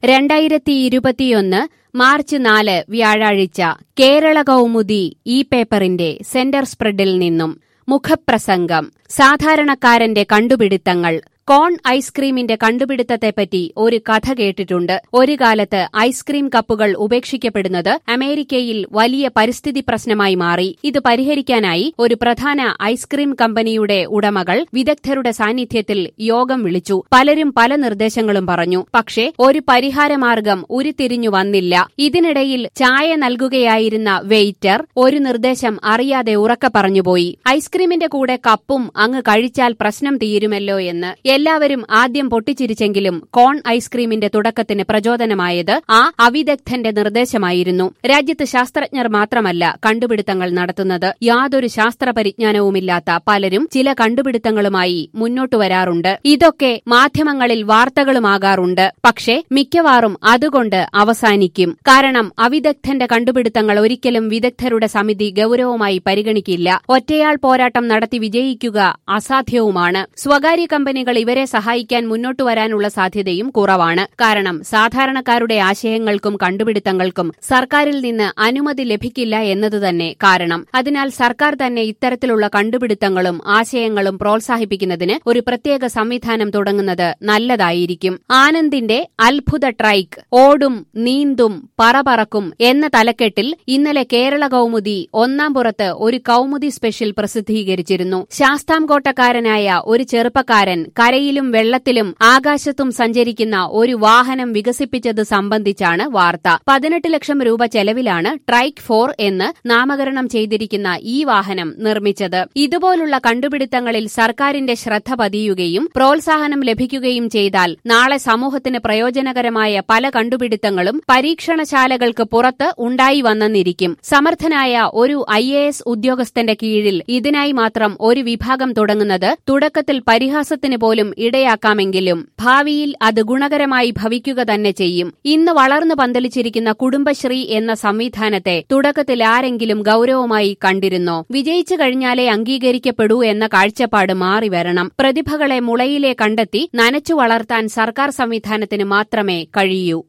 രണ്ടായിരത്തി ഇരുപത്തിയൊന്ന് മാർച്ച് നാല് വ്യാഴാഴ്ച കേരള കൗമുദി ഈ പേപ്പറിന്റെ സെന്റർ സ്പ്രെഡിൽ നിന്നും മുഖപ്രസംഗം സാധാരണക്കാരന്റെ കണ്ടുപിടുത്തങ്ങൾ കോൺ ഐസ്ക്രീമിന്റെ കണ്ടുപിടുത്തത്തെപ്പറ്റി ഒരു കഥ കേട്ടിട്ടുണ്ട് ഒരു കാലത്ത് ഐസ്ക്രീം കപ്പുകൾ ഉപേക്ഷിക്കപ്പെടുന്നത് അമേരിക്കയിൽ വലിയ പരിസ്ഥിതി പ്രശ്നമായി മാറി ഇത് പരിഹരിക്കാനായി ഒരു പ്രധാന ഐസ്ക്രീം കമ്പനിയുടെ ഉടമകൾ വിദഗ്ധരുടെ സാന്നിധ്യത്തിൽ യോഗം വിളിച്ചു പലരും പല നിർദ്ദേശങ്ങളും പറഞ്ഞു പക്ഷേ ഒരു പരിഹാരമാർഗം ഉരുത്തിരിഞ്ഞു വന്നില്ല ഇതിനിടയിൽ ചായ നൽകുകയായിരുന്ന വെയിറ്റർ ഒരു നിർദ്ദേശം അറിയാതെ ഉറക്കെ പറഞ്ഞുപോയി ഐസ്ക്രീമിന്റെ കൂടെ കപ്പും അങ്ങ് കഴിച്ചാൽ പ്രശ്നം തീരുമല്ലോ എന്ന് എല്ലാവരും ആദ്യം പൊട്ടിച്ചിരിച്ചെങ്കിലും കോൺ ഐസ്ക്രീമിന്റെ തുടക്കത്തിന് പ്രചോദനമായത് ആ അവിദഗ്ധന്റെ നിർദ്ദേശമായിരുന്നു രാജ്യത്ത് ശാസ്ത്രജ്ഞർ മാത്രമല്ല കണ്ടുപിടുത്തങ്ങൾ നടത്തുന്നത് യാതൊരു ശാസ്ത്ര പരിജ്ഞാനവുമില്ലാത്ത പലരും ചില കണ്ടുപിടുത്തങ്ങളുമായി മുന്നോട്ടു വരാറുണ്ട് ഇതൊക്കെ മാധ്യമങ്ങളിൽ വാർത്തകളുമാകാറുണ്ട് പക്ഷേ മിക്കവാറും അതുകൊണ്ട് അവസാനിക്കും കാരണം അവിദഗ്ധന്റെ കണ്ടുപിടുത്തങ്ങൾ ഒരിക്കലും വിദഗ്ധരുടെ സമിതി ഗൌരവമായി പരിഗണിക്കില്ല ഒറ്റയാൾ പോരാട്ടം നടത്തി വിജയിക്കുക അസാധ്യവുമാണ് സ്വകാര്യ കമ്പനികൾ ഇവരെ സഹായിക്കാൻ മുന്നോട്ടു വരാനുള്ള സാധ്യതയും കുറവാണ് കാരണം സാധാരണക്കാരുടെ ആശയങ്ങൾക്കും കണ്ടുപിടുത്തങ്ങൾക്കും സർക്കാരിൽ നിന്ന് അനുമതി ലഭിക്കില്ല എന്നതുതന്നെ കാരണം അതിനാൽ സർക്കാർ തന്നെ ഇത്തരത്തിലുള്ള കണ്ടുപിടുത്തങ്ങളും ആശയങ്ങളും പ്രോത്സാഹിപ്പിക്കുന്നതിന് ഒരു പ്രത്യേക സംവിധാനം തുടങ്ങുന്നത് നല്ലതായിരിക്കും ആനന്ദിന്റെ അത്ഭുത ട്രൈക്ക് ഓടും നീന്തും പറപറക്കും എന്ന തലക്കെട്ടിൽ ഇന്നലെ കേരള കൗമുദി ഒന്നാം പുറത്ത് ഒരു കൗമുദി സ്പെഷ്യൽ പ്രസിദ്ധീകരിച്ചിരുന്നു ശാസ്താംകോട്ടക്കാരനായ ഒരു ചെറുപ്പക്കാരൻ കരയിലും വെള്ളത്തിലും ആകാശത്തും സഞ്ചരിക്കുന്ന ഒരു വാഹനം വികസിപ്പിച്ചത് സംബന്ധിച്ചാണ് വാർത്ത പതിനെട്ട് ലക്ഷം രൂപ ചെലവിലാണ് ട്രൈക്ക് ഫോർ എന്ന് നാമകരണം ചെയ്തിരിക്കുന്ന ഈ വാഹനം നിർമ്മിച്ചത് ഇതുപോലുള്ള കണ്ടുപിടുത്തങ്ങളിൽ സർക്കാരിന്റെ ശ്രദ്ധ പതിയുകയും പ്രോത്സാഹനം ലഭിക്കുകയും ചെയ്താൽ നാളെ സമൂഹത്തിന് പ്രയോജനകരമായ പല കണ്ടുപിടുത്തങ്ങളും പരീക്ഷണശാലകൾക്ക് പുറത്ത് ഉണ്ടായി വന്നെന്നിരിക്കും സമർത്ഥനായ ഒരു ഐ ഉദ്യോഗസ്ഥന്റെ കീഴിൽ ഇതിനായി മാത്രം ഒരു വിഭാഗം തുടങ്ങുന്നത് തുടക്കത്തിൽ പരിഹാസത്തിന് പോലും ഇടയാക്കാമെങ്കിലും ഭാവിയിൽ അത് ഗുണകരമായി ഭവിക്കുക തന്നെ ചെയ്യും ഇന്ന് വളർന്നു പന്തലിച്ചിരിക്കുന്ന കുടുംബശ്രീ എന്ന സംവിധാനത്തെ തുടക്കത്തിൽ ആരെങ്കിലും ഗൌരവമായി കണ്ടിരുന്നോ വിജയിച്ചു കഴിഞ്ഞാലേ അംഗീകരിക്കപ്പെടൂ എന്ന കാഴ്ചപ്പാട് മാറിവരണം പ്രതിഭകളെ മുളയിലെ കണ്ടെത്തി നനച്ചു വളർത്താൻ സർക്കാർ സംവിധാനത്തിന് മാത്രമേ കഴിയൂ